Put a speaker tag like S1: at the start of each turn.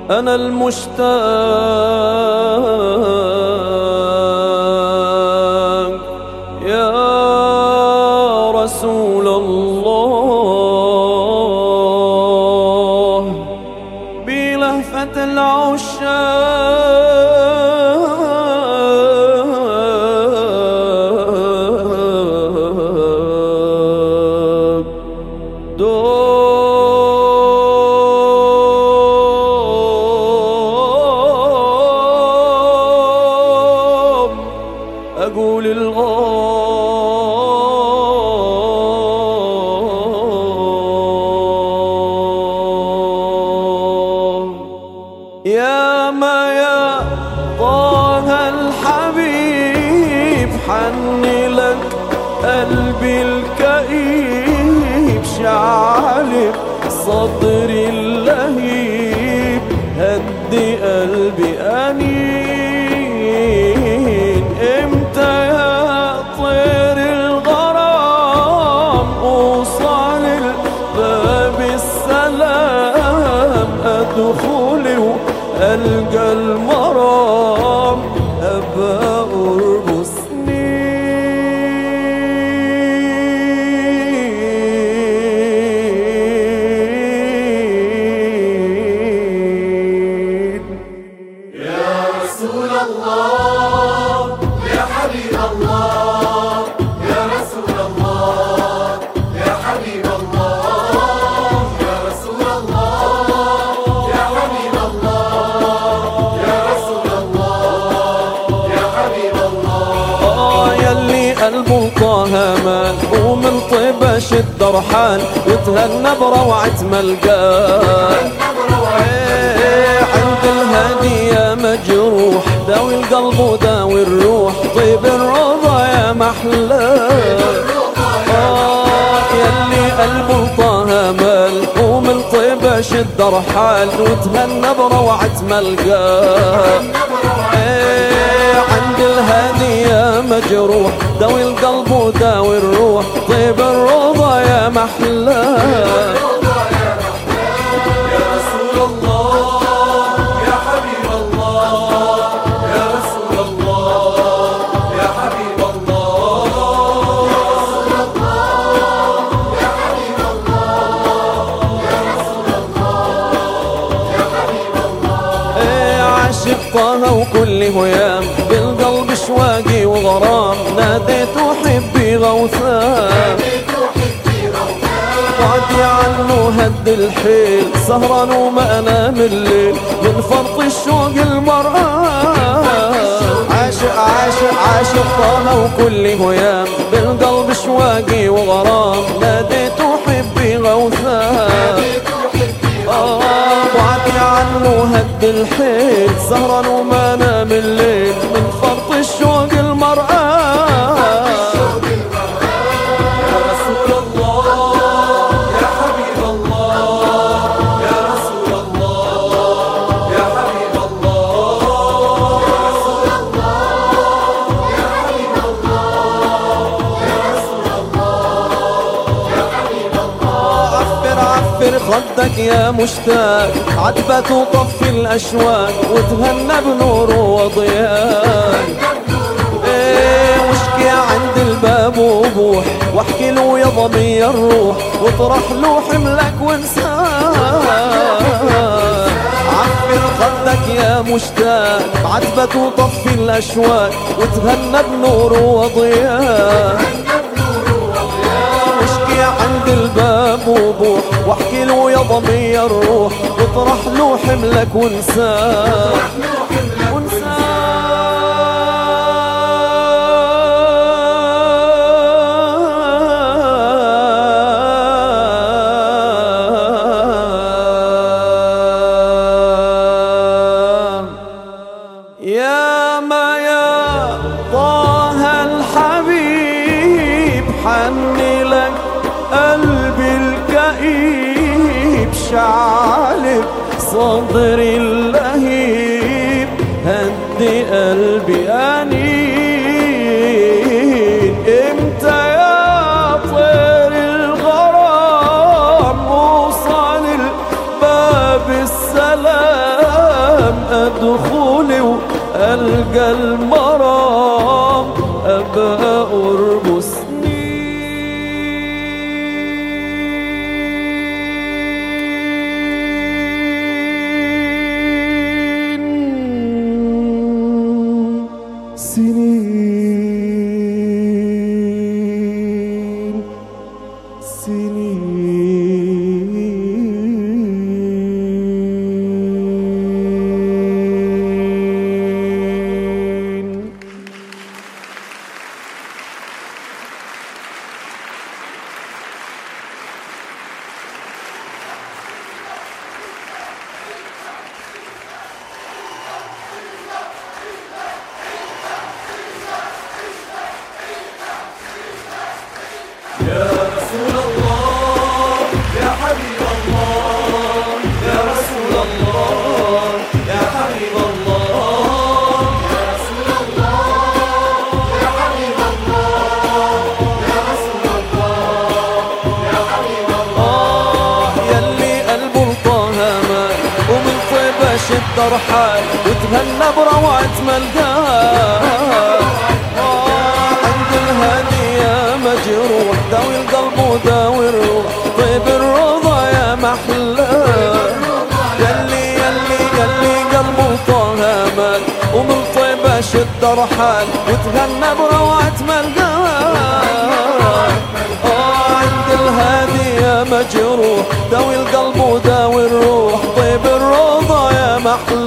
S1: أنا المشتاق يا رسول الله بلهفة العشاق دوم أقول الغام يا ما يا طه الحبيب حني لك قلبي الكئيب شعلب صدري اللهيب هدي قلبي أنين امتى يا طير الغرام اوصل باب السلام ادخل والقى المرام ابقى قرب سنين
S2: رسول الله يا حبيب الله يا رسول الله يا حبيب الله يا رسول الله يا حبيب الله يا رسول الله يا حبيب الله
S1: آه يلي قلبه طه مال ومن طيبة شد رحال وتهنى بروعة ملقاه إيه، عند الهدية مجروح داوي القلب وداوي الروح طيب الروضة يا محلاه آه يلي قلبه طه مال ومن طيبة شد رحال وتهنى بروعة ملقاه إيه، عند الهدية مجروح داوي القلب وداوي الروح طيب الروضة يا محلاه
S2: يا رسول الله يا حبيب الله يا رسول الله يا حبيب الله
S1: إيه عاشق طه وكل هيام بالقلب شواقي وغرام ناديت حبي غوثان وعدي عنه هد الحيل سهران وما انام الليل من فرط الشوق المرآة عاشق عاشق عاشق طه وكل هيام بالقلب شواقي وغرام ناديت حبي غوثان آه وعدي عنه هد الحيل سهران وما نام الليل من فرط الشوق المرآة
S2: يا رسول الله يا حبيب الله يا رسول الله يا حبيب الله يا رسول الله يا حبيب الله يا رسول الله يا حبيب الله
S1: عفر عفر خدك يا مشتاق عتبة وطفي الأشواق وتهنى بنور وضياء ايه واشكي عند الباب وبوح واحكي له يا ضمي الروح واطرح له حملك وانساه عفر خدك يا مشتاق عتبة وطفي الأشواق وتهنى بنور وضياء واشكي عند الباب وبوح واحكي له يا ضمي الروح واطرح له حملك وانساه وانساه يا ما يا طه الحبيب حني لك قلبي الكئيب شعلب صدري اللهيب هدي قلبي أنين امتى يا طير الغرام اوصل باب السلام أدخل وألقى المرام أبقى أربسني سنين سنين
S2: يا رسول الله يا حبيب الله يا رسول الله يا حبيب الله يا رسول الله يا حبيب الله يا رسول الله يا حبيب الله
S1: آه يلي قلبه الطهامة ومن طيبة شد رحال وتهنى بروعة ملقاه آه عند الهدية مجروح داوي القلب وداوي الروح طيب الرضا يا محلاه يلي يلي يلي قلبه طهامة ومن طيبة شد رحال وتهنى بروعة ملقاه آه عند الهادي يا مجروح داوي القلب وداوي الروح طيب الروضة يا محلى